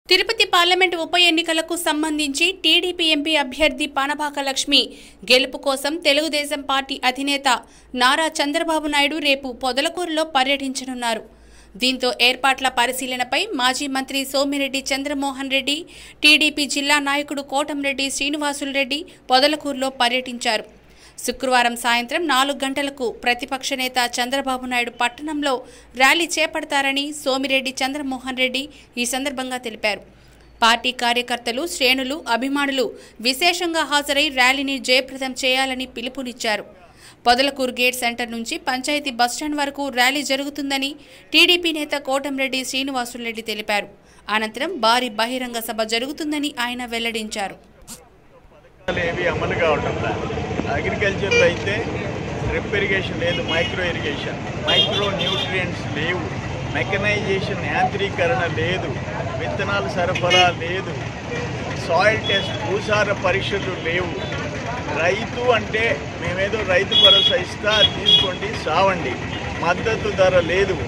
Tirupati parliament ఉప ఎన్నికలకు సంబంధించి టీడీపీ ఎంపీ అభ్యర్థి పానబాక లక్ష్మి గెలుపు కోసం తెలుగుదేశం పార్టీ అధినేత నారా చంద్రబాబు నాయుడు రేపు పొదలకూరులో పర్యటించనున్నారు దీంతో ఏర్పాట్ల పరిశీలనపై మాజీ మంత్రి సోమిరెడ్డి చంద్రమోహన్ రెడ్డి టీడీపీ జిల్లా నాయకుడు కోటంరెడ్డి శ్రీనివాసులు రెడ్డి పొదలకూరులో పర్యటించారు శుక్రవారం సాయంత్రం నాలుగు గంటలకు ప్రతిపక్ష నేత చంద్రబాబు నాయుడు పట్టణంలో ర్యాలీ చేపడతారని సోమిరెడ్డి చంద్రమోహన్ రెడ్డి ఈ సందర్భంగా తెలిపారు పార్టీ కార్యకర్తలు శ్రేణులు అభిమానులు విశేషంగా హాజరై ర్యాలీని జయప్రదం చేయాలని పిలుపునిచ్చారు పొదలకూరు గేట్ సెంటర్ నుంచి పంచాయతీ బస్టాండ్ వరకు ర్యాలీ జరుగుతుందని టీడీపీ నేత కోటంరెడ్డి శ్రీనివాసులరెడ్డి తెలిపారు అనంతరం భారీ బహిరంగ సభ జరుగుతుందని ఆయన వెల్లడించారు పథకాలు ఏవి అమలు కావటం అగ్రికల్చర్లో అయితే డ్రిప్ ఇరిగేషన్ లేదు మైక్రో ఇరిగేషన్ మైక్రో న్యూట్రియంట్స్ లేవు మెకనైజేషన్ యాంత్రీకరణ లేదు విత్తనాల సరఫరా లేదు సాయిల్ టెస్ట్ భూసార పరీక్షలు లేవు రైతు అంటే మేమేదో రైతు భరోసా ఇస్తా అది తీసుకోండి సావండి మద్దతు ధర లేదు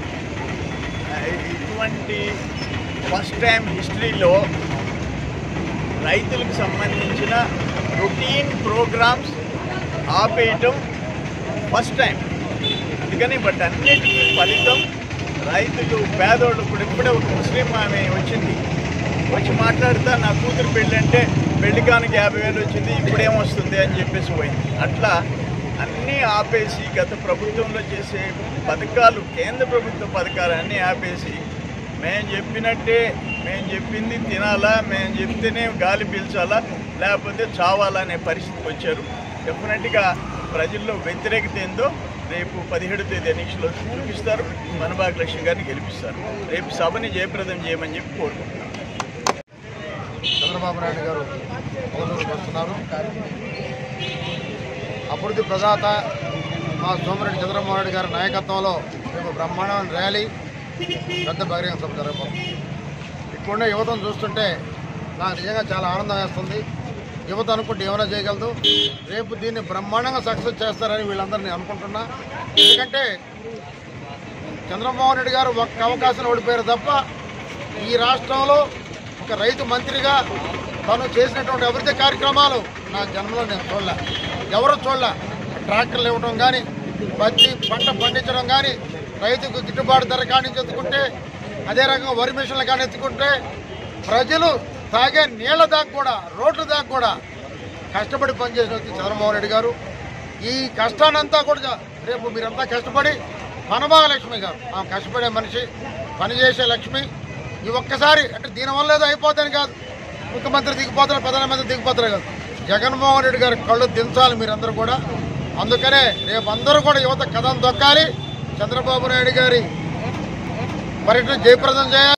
ఇటువంటి ఫస్ట్ టైం హిస్టరీలో రైతులకు సంబంధించిన రొటీన్ ప్రోగ్రామ్స్ ఆపేయటం ఫస్ట్ టైం అందుకని బట్ అన్నిటికీ ఫలితం రైతులు పేదోళ్ళు ఇప్పుడు ఇప్పుడే ఒక ముస్లిం ఆమె వచ్చింది వచ్చి మాట్లాడుతా నా కూతురు పెళ్ళి అంటే పెళ్లి కానికి యాభై వేలు వచ్చింది ఇప్పుడేమొస్తుంది అని చెప్పేసి పోయింది అట్లా అన్నీ ఆపేసి గత ప్రభుత్వంలో చేసే పథకాలు కేంద్ర ప్రభుత్వ పథకాలు అన్నీ ఆపేసి మేము చెప్పినట్టే మేము చెప్పింది తినాలా మేము చెప్తేనే గాలి పీల్చాలా లేకపోతే చావాలా అనే పరిస్థితికి వచ్చారు డెఫినెట్గా ప్రజల్లో వ్యతిరేకత ఏందో రేపు పదిహేడు తేదీ ఎన్నికల్లో చూపిస్తారు మనబాగ్ లక్ష్మి గారిని గెలిపిస్తారు రేపు సభని జయప్రదం చేయమని చెప్పి కోరుకుంటున్నాం చంద్రబాబు నాయుడు గారు పొందూరుకు వస్తున్నారు అభివృద్ధి ప్రదాత మా సోమిరెడ్డి చంద్రమోహన్ రెడ్డి గారి నాయకత్వంలో రేపు బ్రహ్మాండమైన ర్యాలీ పెద్ద బహిరంగ సభ జరగబోతుంది ఇప్పుడున్న యువతను చూస్తుంటే నాకు నిజంగా చాలా ఆనందం వేస్తుంది యువత అనుకుంటే ఏమైనా చేయగలదు రేపు దీన్ని బ్రహ్మాండంగా సక్సెస్ చేస్తారని వీళ్ళందరినీ అనుకుంటున్నా ఎందుకంటే చంద్రమోహన్ రెడ్డి గారు ఒక్క అవకాశం ఓడిపోయారు తప్ప ఈ రాష్ట్రంలో ఒక రైతు మంత్రిగా తను చేసినటువంటి అభివృద్ధి కార్యక్రమాలు నా జన్మలో నేను చూడలే ఎవరు చూడలే ట్రాక్టర్లు ఇవ్వడం కానీ పత్తి పంట పండించడం కానీ రైతుకు గిట్టుబాటు ధర కానీ ఎత్తుకుంటే అదే రకంగా వరి మిషన్లు కానీ ఎత్తుకుంటే ప్రజలు తాగే నీళ్ల దాకా కూడా రోడ్ల దాకా కూడా కష్టపడి పనిచేసిన వ్యక్తి చంద్రమోహన్ రెడ్డి గారు ఈ కష్టానంతా కూడా రేపు మీరంతా కష్టపడి పనబాగ లక్ష్మి గారు ఆమె కష్టపడే మనిషి పనిచేసే లక్ష్మి ఈ ఒక్కసారి అంటే దీనివల్ల ఏదో అయిపోతాను కాదు ముఖ్యమంత్రి దిగిపోతారు ప్రధానమంత్రి దిగిపోతారు కాదు జగన్మోహన్ రెడ్డి గారి కళ్ళు దించాలి మీరందరూ కూడా అందుకనే రేపు అందరూ కూడా యువత కథం దొక్కాలి చంద్రబాబు నాయుడు గారి పర్యటన జయప్రదం చేయాలి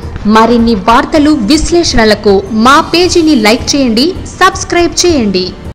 మరిన్ని వార్తలు విశ్లేషణలకు మా పేజీని లైక్ చేయండి సబ్స్క్రైబ్ చేయండి